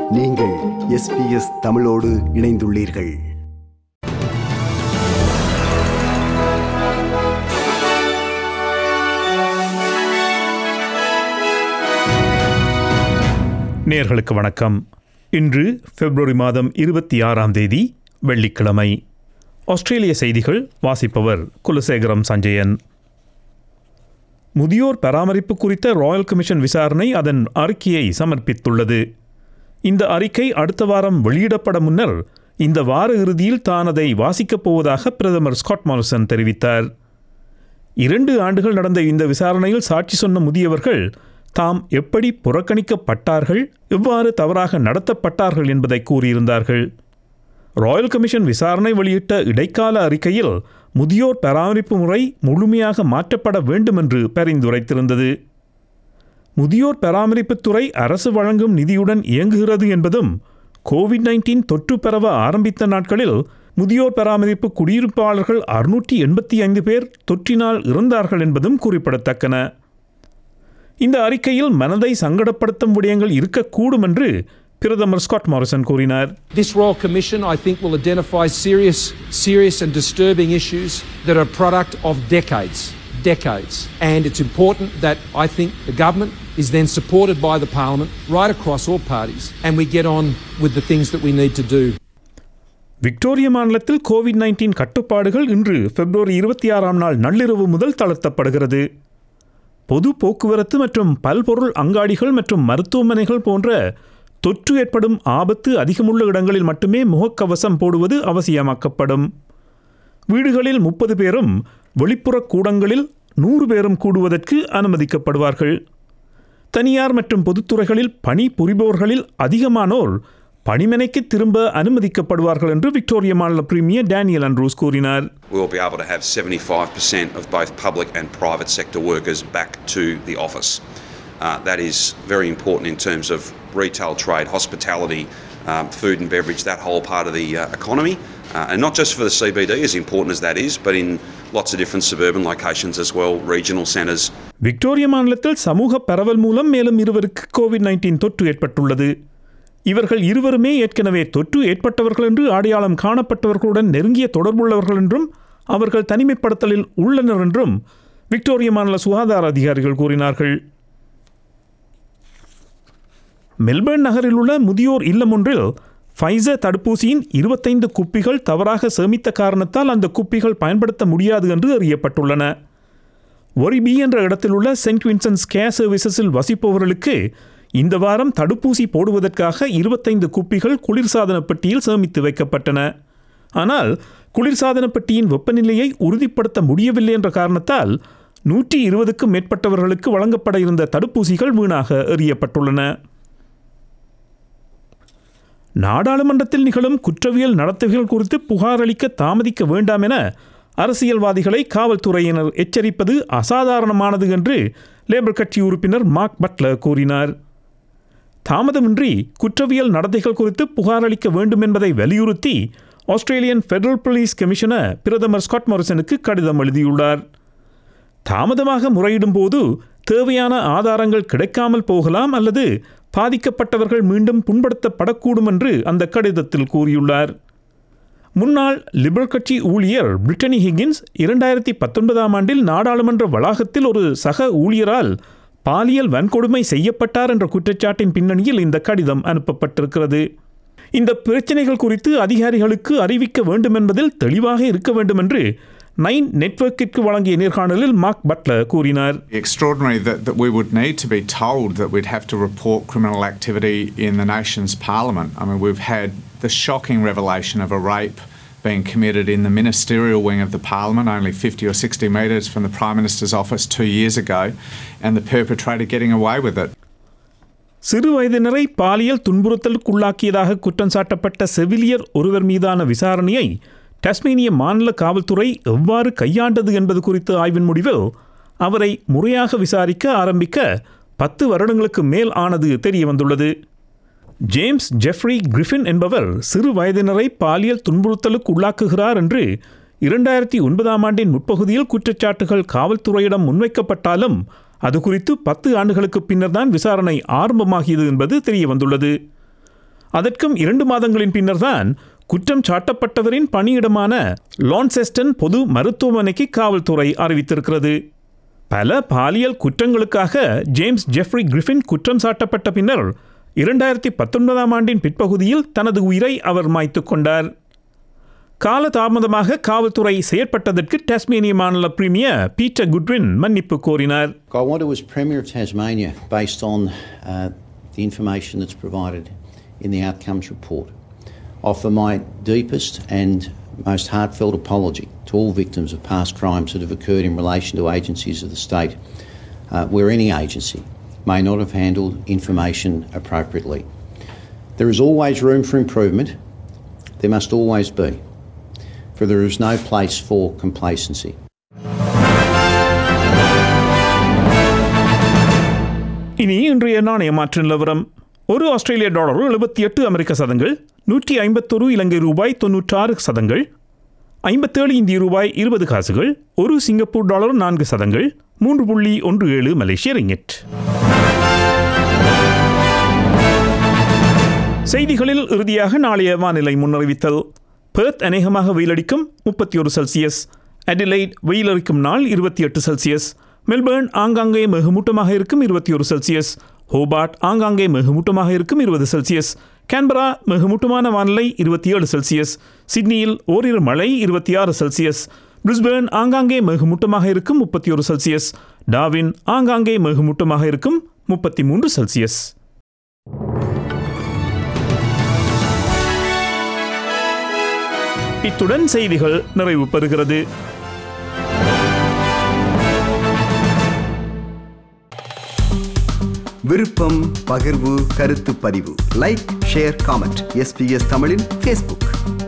நீங்கள் எஸ்பிஎஸ் தமிழோடு இணைந்துள்ளீர்கள் நேர்களுக்கு வணக்கம் இன்று பிப்ரவரி மாதம் இருபத்தி ஆறாம் தேதி வெள்ளிக்கிழமை ஆஸ்திரேலிய செய்திகள் வாசிப்பவர் குலசேகரம் சஞ்சயன் முதியோர் பராமரிப்பு குறித்த ராயல் கமிஷன் விசாரணை அதன் அறிக்கையை சமர்ப்பித்துள்ளது இந்த அறிக்கை அடுத்த வாரம் வெளியிடப்பட முன்னர் இந்த வார இறுதியில் தான் அதை வாசிக்கப் போவதாக பிரதமர் ஸ்காட் மாரிசன் தெரிவித்தார் இரண்டு ஆண்டுகள் நடந்த இந்த விசாரணையில் சாட்சி சொன்ன முதியவர்கள் தாம் எப்படி புறக்கணிக்கப்பட்டார்கள் எவ்வாறு தவறாக நடத்தப்பட்டார்கள் என்பதை கூறியிருந்தார்கள் ராயல் கமிஷன் விசாரணை வெளியிட்ட இடைக்கால அறிக்கையில் முதியோர் பராமரிப்பு முறை முழுமையாக மாற்றப்பட வேண்டும் என்று பரிந்துரைத்திருந்தது முதியோர் பராமரிப்புத் துறை அரசு வழங்கும் நிதியுடன் இயங்குகிறது என்பதும் கோவிட் நைன்டீன் தொற்று பரவ ஆரம்பித்த நாட்களில் முதியோர் பராமரிப்பு குடியிருப்பாளர்கள் அறுநூற்றி எண்பத்தி ஐந்து பேர் தொற்றினால் இறந்தார்கள் என்பதும் குறிப்பிடத்தக்கன இந்த அறிக்கையில் மனதை சங்கடப்படுத்தும் விடயங்கள் இருக்கக்கூடும் என்று பிரதமர் ஸ்காட் மாரிசன் கூறினார் This Royal Commission, I think, will identify serious, serious and disturbing issues that are a product of decades, decades. And it's important that I think the government is then supported by the Parliament right across all parties, and we get on with the things that we need to do. Victoria மாநிலத்தில் Covid nineteen கட்டுப்பாடுகள் இன்று பிப்ரவரி இருபத்தி ஆறாம் நாள் நள்ளிரவு முதல் தளர்த்தப்படுகிறது பொது போக்குவரத்து மற்றும் பல்பொருள் அங்காடிகள் மற்றும் மருத்துவமனைகள் போன்ற தொற்று ஏற்படும் ஆபத்து அதிகமுள்ள இடங்களில் மட்டுமே முகக்கவசம் போடுவது அவசியமாக்கப்படும் வீடுகளில் முப்பது பேரும் வெளிப்புற கூடங்களில் நூறு பேரும் கூடுவதற்கு அனுமதிக்கப்படுவார்கள் தனியார் மற்றும் பொதுத்துறைகளில் பணி புரிபவர்களில் அதிகமானோர் பணிமனைக்கு திரும்ப அனுமதிக்கப்படுவார்கள் என்று விக்டோரிய மாநில பிரீமியர் டேனியல் அண்ட்ரூஸ் கூறினார் We'll be able to have 75% of both public and private sector workers back to the office. Uh, that is very important in terms of retail trade, hospitality, um, food and beverage, that whole part of the uh, economy. Uh, and not just for the CBD, as important as that is, but in lots of different suburban locations as well, regional centres. Victoria மாநிலத்தில் சமூக பரவல் மூலம் மேலும் இருவருக்கு Covid nineteen தொற்று ஏற்பட்டுள்ளது இவர்கள் இருவருமே ஏற்கனவே தொற்று ஏற்பட்டவர்கள் என்று அடையாளம் காணப்பட்டவர்களுடன் நெருங்கிய தொடர்புள்ளவர்கள் என்றும் அவர்கள் தனிமைப்படுத்தலில் உள்ளனர் என்றும் விக்டோரிய மாநில சுகாதார அதிகாரிகள் கூறினார்கள் மெல்பர்ன் நகரில் உள்ள முதியோர் இல்லம் ஒன்றில் ஃபைசர் தடுப்பூசியின் இருபத்தைந்து குப்பிகள் தவறாக சேமித்த காரணத்தால் அந்த குப்பிகள் பயன்படுத்த முடியாது என்று அறியப்பட்டுள்ளன ஒரிபி என்ற இடத்தில் உள்ள செயின்ட் வின்சன்ஸ் கேர் சர்வீசஸில் வசிப்பவர்களுக்கு இந்த வாரம் தடுப்பூசி போடுவதற்காக இருபத்தைந்து குப்பிகள் குளிர்சாதன பெட்டியில் சேமித்து வைக்கப்பட்டன ஆனால் குளிர்சாதன பெட்டியின் வெப்பநிலையை உறுதிப்படுத்த முடியவில்லை என்ற காரணத்தால் நூற்றி இருபதுக்கும் மேற்பட்டவர்களுக்கு வழங்கப்பட இருந்த தடுப்பூசிகள் வீணாக எறியப்பட்டுள்ளன நாடாளுமன்றத்தில் நிகழும் குற்றவியல் நடத்தைகள் குறித்து புகார் அளிக்க தாமதிக்க வேண்டாம் என அரசியல்வாதிகளை காவல்துறையினர் எச்சரிப்பது அசாதாரணமானது என்று லேபர் கட்சி உறுப்பினர் மார்க் பட்லர் கூறினார் தாமதமின்றி குற்றவியல் நடத்தைகள் குறித்து புகார் அளிக்க வேண்டும் என்பதை வலியுறுத்தி ஆஸ்திரேலியன் ஃபெடரல் போலீஸ் கமிஷனர் பிரதமர் ஸ்காட் மாரிசனுக்கு கடிதம் எழுதியுள்ளார் தாமதமாக முறையிடும் போது தேவையான ஆதாரங்கள் கிடைக்காமல் போகலாம் அல்லது பாதிக்கப்பட்டவர்கள் மீண்டும் புண்படுத்தப்படக்கூடும் என்று அந்த கடிதத்தில் கூறியுள்ளார் முன்னாள் லிபரல் கட்சி ஊழியர் பிரிட்டனி ஹிகின்ஸ் இரண்டாயிரத்தி பத்தொன்பதாம் ஆண்டில் நாடாளுமன்ற வளாகத்தில் ஒரு சக ஊழியரால் பாலியல் வன்கொடுமை செய்யப்பட்டார் என்ற குற்றச்சாட்டின் பின்னணியில் இந்த கடிதம் அனுப்பப்பட்டிருக்கிறது இந்த பிரச்சனைகள் குறித்து அதிகாரிகளுக்கு அறிவிக்க வேண்டும் என்பதில் தெளிவாக இருக்க வேண்டும் என்று நைன் நெட்வொர்க்கிற்கு வழங்கிய நேர்காணலில் மார்க் பட்லர் கூறினார் extraordinary that, that we would need to be told that we'd have to report criminal activity in the nation's parliament. I mean, we've had the shocking revelation of a rape being committed in the ministerial wing of the parliament, only 50 or 60 metres from the Prime Minister's office two years ago, and the perpetrator getting away with it. சிறு வயதினரை பாலியல் துன்புறுத்தலுக்குள்ளாக்கியதாக குற்றம் சாட்டப்பட்ட செவிலியர் ஒருவர் மீதான விசாரணையை Tasmania மாநில காவல்துறை எவ்வாறு கையாண்டது என்பது குறித்த ஆய்வின் முடிவில் அவரை முறையாக விசாரிக்க ஆரம்பிக்க பத்து வருடங்களுக்கு மேல் ஆனது தெரிய வந்துள்ளது ஜேம்ஸ் ஜெஃப்ரி கிரிஃபின் என்பவர் சிறு வயதினரை பாலியல் துன்புறுத்தலுக்கு உள்ளாக்குகிறார் என்று இரண்டாயிரத்தி ஒன்பதாம் ஆண்டின் முற்பகுதியில் குற்றச்சாட்டுகள் காவல்துறையிடம் முன்வைக்கப்பட்டாலும் அது குறித்து பத்து ஆண்டுகளுக்கு பின்னர்தான் விசாரணை ஆரம்பமாகியது என்பது தெரிய வந்துள்ளது அதற்கும் இரண்டு மாதங்களின் பின்னர்தான் குற்றம் சாட்டப்பட்டவரின் பணியிடமான லான்செஸ்டன் பொது மருத்துவமனைக்கு காவல்துறை அறிவித்திருக்கிறது பல பாலியல் குற்றங்களுக்காக ஜேம்ஸ் ஜெஃப்ரி கிரிஃபின் குற்றம் சாட்டப்பட்ட பின்னர் இரண்டாயிரத்தி பத்தொன்பதாம் ஆண்டின் பிற்பகுதியில் தனது உயிரை அவர் மாய்த்துக் கொண்டார் காலதாமதமாக காவல்துறை செயற்பட்டதற்கு டாஸ்மேனிய மாநில பிரீமியர் பீட்டர் குட்வின் மன்னிப்பு கோரினார் I want to, as Premier of Tasmania, based on uh, the information that's provided in the outcomes report, offer my deepest and most heartfelt apology to all victims of past crimes that have occurred in relation to agencies of the state uh, where any agency may not have handled information appropriately. There is always room for improvement. There must always be. For there is no place for complacency. இனி இன்றைய நாணய மாற்று நிலவரம் ஒரு ஆஸ்திரேலிய dollar எழுபத்தி எட்டு அமெரிக்க சதங்கள் நூற்றி ஐம்பத்தொரு இலங்கை ரூபாய் தொன்னூற்றாறு சதங்கள் ஐம்பத்தேழு இந்திய ரூபாய் இருபது காசுகள் ஒரு சிங்கப்பூர் டாலர் நான்கு சதங்கள் மூன்று புள்ளி ஒன்று ஏழு மலேசிய ரிங்கெட் செய்திகளில் இறுதியாக நாளைய வானிலை முன்னறிவித்தல் பெர்த் அநேகமாக வெயிலடிக்கும் முப்பத்தி ஒரு செல்சியஸ் அடிலைட் வெயிலடிக்கும் நாள் இருபத்தி எட்டு செல்சியஸ் மெல்பர்ன் ஆங்காங்கே மிகுமூட்டமாக இருக்கும் இருபத்தி ஒரு செல்சியஸ் ஹோபார்ட் ஆங்காங்கே மிகுமூட்டமாக இருக்கும் இருபது செல்சியஸ் கேன்பரா மிகுமூட்டமான வானிலை இருபத்தி ஏழு செல்சியஸ் சிட்னியில் ஓரிரு மழை இருபத்தி ஆறு செல்சியஸ் பிரிஸ்பேர்ன் ஆங்காங்கே மிகுமூட்டமாக இருக்கும் முப்பத்தி ஒரு செல்சியஸ் டாவின் ஆங்காங்கே மிகுமூட்டமாக இருக்கும் முப்பத்தி மூன்று செல்சியஸ் இத்துடன் செய்திகள் நிறைவு பெறுகிறது விருப்பம் பகிர்வு கருத்து பதிவு லைக் ஷேர் காமெண்ட் எஸ்பிஎஸ் தமிழின் ஃபேஸ்புக்